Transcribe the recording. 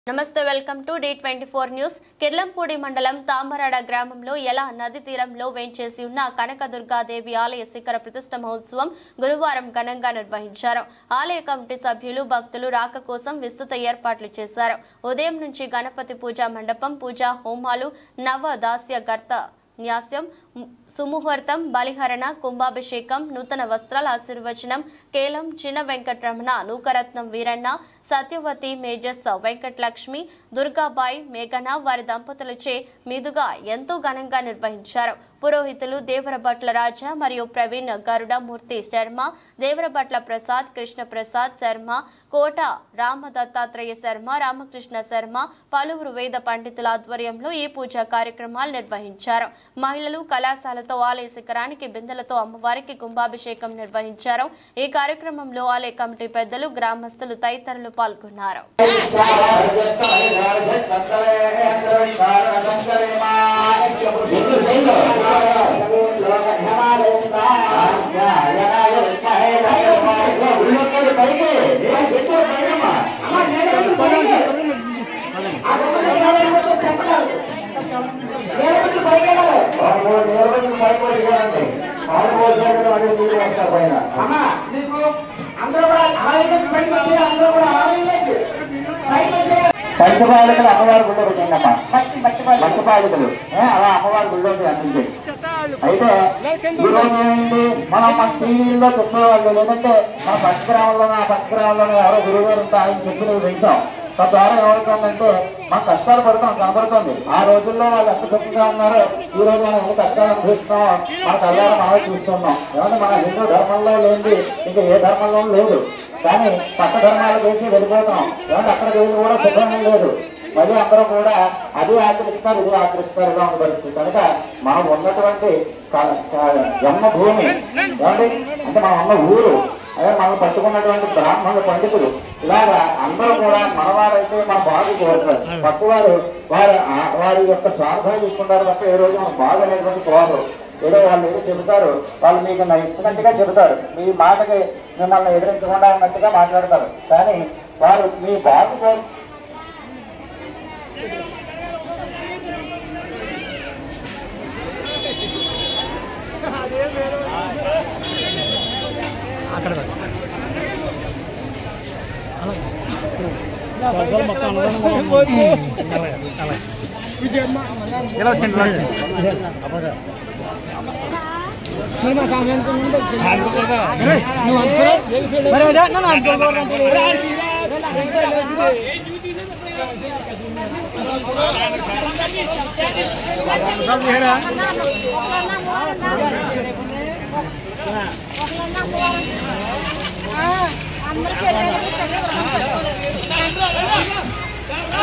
నమస్తే welcome to the twenty four news Kirlampudi మండలం తామరాడ గ్రామంలో ఎలా నది తీరంలో వేంచేసి ఉన్న కనకదుర్గాదేవి ఆలయ శిఖర ప్రతిష్ట మహోత్సవం గురువారం ఘనంగా నిర్వహించారు ఆలయ కమిటీ సభ్యులు భక్తులు రాక కోసం విస్తృత ఏర్పాట్లు చేశారు ఉదయం నుంచి గణపతి పూజా మండపం పూజా హోమాలు నవ దాస్య గర్త న్యాస్యం ము- సుముహూర్తం బలిహరణ కుంభాభిషేకం నూతన వస్త్రాల ఆశీర్వచనం కేలం చిన్న వెంకటరమణ నూకరత్నం వీరన్న సత్యవతి మేజస్ వెంకటలక్ష్మి దుర్గాబాయి మేఘన వారి దంపతులచే మీదుగా ఎంతో ఘనంగా నిర్వహించారు పురోహితులు దేవరభట్ల రాజా మరియు ప్రవీణ్ గరుడమూర్తి శర్మ దేవరభట్ల ప్రసాద్ కృష్ణ ప్రసాద్ శర్మ కోట రామదత్తాత్రేయ శర్మ రామకృష్ణ శర్మ పలువురు వేద పండితుల ఆధ్వర్యంలో ఈ పూజా కార్యక్రమాలు నిర్వహించారు మహిళలు కళాశాలతో ఆలయ శిఖరానికి బిందెలతో అమ్మవారికి కుంభాభిషేకం నిర్వహించారు ఈ కార్యక్రమంలో ఆలయ కమిటీ పెద్దలు గ్రామస్తులు తదితరులు పాల్గొన్నారు అమ్మా నీకు అందరూ కూడా ఆలయం బయటకు వచ్చే అందరూ కూడా ఆలయం లేదు బయటకు వచ్చే పంచపాలికలు అమ్మవారి గుళ్ళో పెట్టిందమ్మా పంచపాలికలు ఏ, అలా అమ్మవారి గుళ్ళో అందించండి అయితే ఈ రోజు ఏంటి మనం మన టీవీలో చెప్పేవాళ్ళు లేదంటే మన పచ్చగ్రామంలోనూ ఆ పచ్చగ్రామంలోనూ ఎవరో గురువు గారు ఉంటే ఆయన చెప్పినవి వింటాం తద్వారా ఏమవుతుందంటే మనం కష్టాలు పడతాం కనబడుతుంది ఆ రోజుల్లో వాళ్ళు ఎంత గొప్పగా ఉన్నారో ఈ రోజు మనం ఎంత కష్టాలు అనుభవిస్తున్నామో మన కళ్ళారా మనమే చూస్తున్నాం ఏమంటే మన హిందూ ధర్మంలో లేనిది ఇంకా ఏ ధర్మంలో లేదు కానీ పక్క ధర్మాలకు వేసి వెళ్ళిపోతాం ఏమంటే అక్కడ వెళ్ళి కూడా సుఖం లేదు మళ్ళీ అందరూ కూడా అది ఆచరిస్తారు ఇది ఆచరిస్తారు ఉన్న పరిస్థితి కనుక మనం ఉన్నటువంటి క- క- జన్మభూమి ఏమండి అంటే మనం ఉన్న ఊరు అదే మనం పట్టుకున్నటువంటి బ్రాహ్మణుల పండితులు ఇలాగా అందరూ కూడా మనవారైతే మన బాగు కోరుతారు పక్కవారు వారి ఆ- వారి యొక్క స్వార్థం తీసుకుంటారు తప్ప ఏ రోజు మనం బాగు అనేటువంటి కోరరు ఏదో వాళ్ళు ఏదో చెబుతారు వాళ్ళు మీకు నా ఇచ్చినట్టుగా చెబుతారు మీ మాటకి మిమ్మల్ని ఎదిరించకుండా ఉన్నట్టుగా మాట్లాడతారు కానీ వారు మీ బాగు కోరు ఇలా వచ్చండి ఇలా వచ్చండి అందరికీ